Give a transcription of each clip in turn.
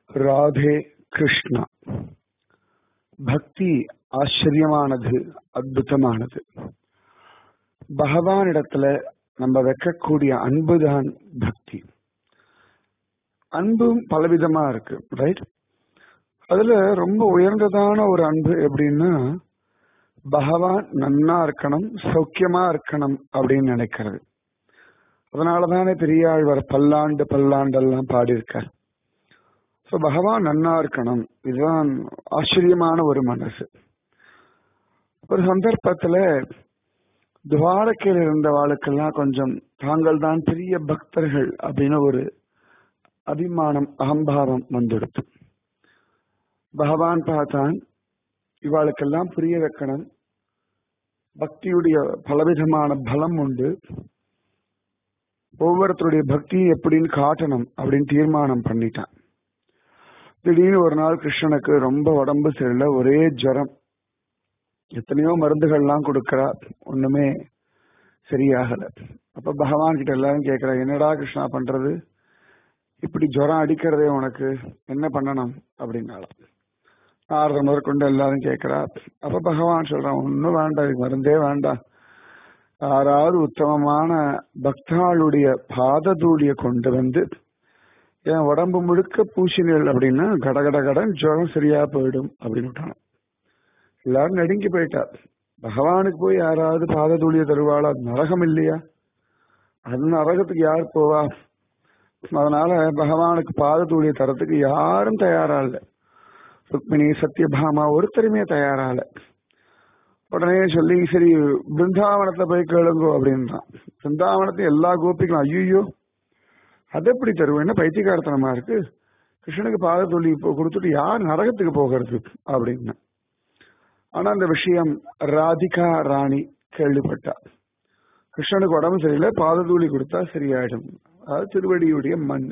ராதே கிருஷ்ணா பக்தி ஆச்சரியமானது அற்புதமானது பகவானிடத்துல நம்ம வைக்கக்கூடிய அன்புதான் பக்தி அன்பும் பலவிதமா இருக்கு ரைட் அதுல ரொம்ப உயர்ந்ததான ஒரு அன்பு எப்படின்னா பகவான் நன்னா இருக்கணும் சௌக்கியமா இருக்கணும் அப்படின்னு நினைக்கிறது அதனாலதானே பெரியாழ்வார் பல்லாண்டு பல்லாண்டெல்லாம் பாடியிருக்கார் ஸோ பகவான் நன்னா இருக்கணும் இதுதான் ஆச்சரியமான ஒரு மனசு ஒரு சந்தர்ப்பத்துல துவாரக்கையில் இருந்த வாழ்க்கெல்லாம் கொஞ்சம் தாங்கள் தான் பெரிய பக்தர்கள் அப்படின்னு ஒரு அபிமானம் அகம்பாவம் வந்துடுத்து பகவான் பார்த்தான் இவாளுக்கெல்லாம் புரிய வைக்கணும் பக்தியுடைய பலவிதமான பலம் உண்டு ஒவ்வொருத்தருடைய பக்தியும் எப்படின்னு காட்டணும் அப்படின்னு தீர்மானம் பண்ணிட்டான் திடீர்னு ஒரு நாள் கிருஷ்ணனுக்கு ரொம்ப உடம்பு சரியில்லை ஒரே ஜரம் எத்தனையோ மருந்துகள்லாம் கொடுக்கறா ஒண்ணுமே சரியாகல அப்ப பகவான் கிட்ட எல்லாரும் கேட்கிறா என்னடா கிருஷ்ணா பண்றது இப்படி ஜுரம் அடிக்கிறதே உனக்கு என்ன பண்ணணும் அப்படின்னாலும் ஆறு முதல் கொண்டு எல்லாரும் கேட்கிறா அப்ப பகவான் சொல்றான் ஒன்னும் வேண்டாம் இது மருந்தே வேண்டாம் யாராவது உத்தமமான பக்தாளுடைய பாததூளிய கொண்டு வந்து என் உடம்பு முழுக்க பூசினல் அப்படின்னா கடகட கடன் ஜுரம் சரியா போயிடும் அப்படின்னு விட்டாங்க எல்லாரும் நடுங்கி போயிட்டா பகவானுக்கு போய் யாராவது பாததூளிய தருவாளா நரகம் இல்லையா அது நரகத்துக்கு யார் போவா அதனால பகவானுக்கு பாததூளிய தரத்துக்கு யாரும் தயாரா இல்ல ருக்மிணி சத்யபாமா ஒருத்தருமே தயாரா இல்ல உடனே சொல்லி சரி பிருந்தாவனத்துல போய் கேளுங்கோ அப்படின்றான் பிருந்தாவனத்தை எல்லா கோபிகளும் ஐயோ அது எப்படி தருவோம் என்ன பைத்தியகாரத்தனமா இருக்கு கிருஷ்ணனுக்கு பாதத்தொல்லி இப்போ கொடுத்துட்டு யார் நரகத்துக்கு போகிறது அப்படின்னு ஆனா அந்த விஷயம் ராதிகா ராணி கேள்விப்பட்டா கிருஷ்ணனுக்கு உடம்பு சரியில்லை பாததூளி கொடுத்தா சரியாயிடும் அதாவது திருவடியுடைய மண்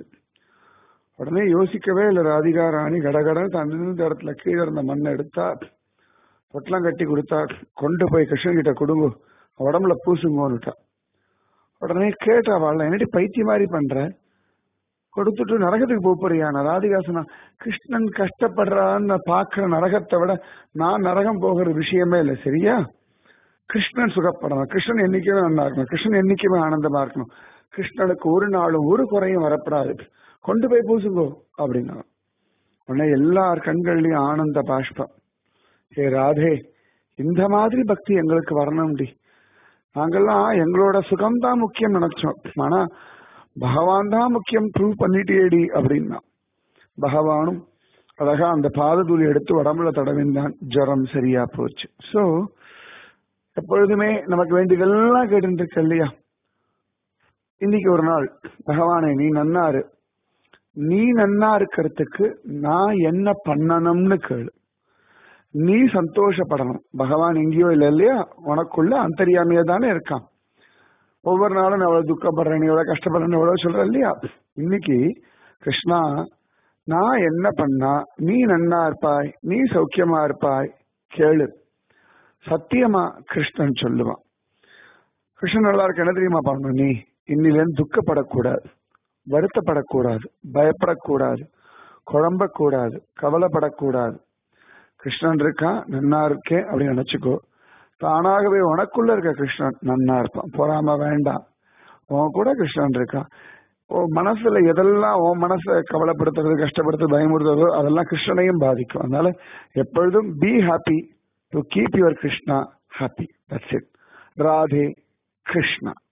உடனே யோசிக்கவே இல்லை ராதிகா ராணி கடகடன் தன் இருந்த இடத்துல கீழே இருந்த மண்ணை எடுத்தா பொட்டலம் கட்டி கொடுத்தா கொண்டு போய் கிருஷ்ணன் கிட்ட கொடுங்க உடம்புல பூசுங்கோன்னுட்டா உடனே கேட்டா வாழ என்னடி பைத்திய மாதிரி பண்ற கொடுத்துட்டு நரகத்துக்கு போக போறியா நான் ராதிகா சொன்னா கிருஷ்ணன் கஷ்டப்படுறான்னு பாக்குற நரகத்தை விட நான் நரகம் போகிற விஷயமே இல்லை சரியா கிருஷ்ணன் சுகப்படணும் கிருஷ்ணன் என்னைக்குமே நல்லா இருக்கணும் கிருஷ்ணன் என்னைக்குமே ஆனந்தமா இருக்கணும் கிருஷ்ணனுக்கு ஒரு நாளும் ஒரு குறையும் வரப்படாது கொண்டு போய் பூசுங்கோ அப்படின்னா உடனே எல்லார் கண்கள்லயும் ஆனந்த பாஷ்பம் ஏ ராதே இந்த மாதிரி பக்தி எங்களுக்கு வரணும்டி நாங்கெல்லாம் எங்களோட சுகம் தான் முக்கியம் நினைச்சோம் ஆனா பகவான் தான் முக்கியம் ப்ரூவ் பண்ணிட்டேடி அப்படின்னா பகவானும் அழகா அந்த பாததூளி எடுத்து உடம்புல தடவிந்தான் ஜுரம் சரியா போச்சு சோ எப்பொழுதுமே நமக்கு வேண்டியதெல்லாம் கேட்டு இருக்க இல்லையா இன்னைக்கு ஒரு நாள் பகவானே நீ நன்னாரு நீ நன்னா இருக்கிறதுக்கு நான் என்ன பண்ணணும்னு கேளு நீ சந்தோஷப்படணும் பகவான் எங்கேயோ இல்லை இல்லையா உனக்குள்ள அந்தரியாமையா தானே இருக்கான் ஒவ்வொரு நாளும் நான் எவ்வளவு துக்கப்படுறேன் எவ்வளவு கஷ்டப்படுறேன்னு எவ்வளவு சொல்றேன் இல்லையா இன்னைக்கு கிருஷ்ணா நான் என்ன பண்ணா நீ நன்னா இருப்பாய் நீ சௌக்கியமா இருப்பாய் கேளு சத்தியமா கிருஷ்ணன் சொல்லுவான் கிருஷ்ணன் நல்லா இருக்க என்ன தெரியுமா பண்ணணும் நீ இன்னிலேருந்து துக்கப்படக்கூடாது வருத்தப்படக்கூடாது பயப்படக்கூடாது குழம்பக்கூடாது கவலைப்படக்கூடாது கிருஷ்ணன் இருக்கான் நன்னா இருக்கேன் அப்படின்னு நினைச்சுக்கோ தானாகவே உனக்குள்ள இருக்க கிருஷ்ணன் நன்னா இருப்பான் பொறாம வேண்டாம் உன் கூட கிருஷ்ணன் இருக்கான் உன் மனசுல எதெல்லாம் உன் மனசை கவலைப்படுத்துறது கஷ்டப்படுத்துறது பயமுறுத்துறதோ அதெல்லாம் கிருஷ்ணனையும் பாதிக்கும் அதனால எப்பொழுதும் be happy to keep your Krishna happy that's it Radhe Krishna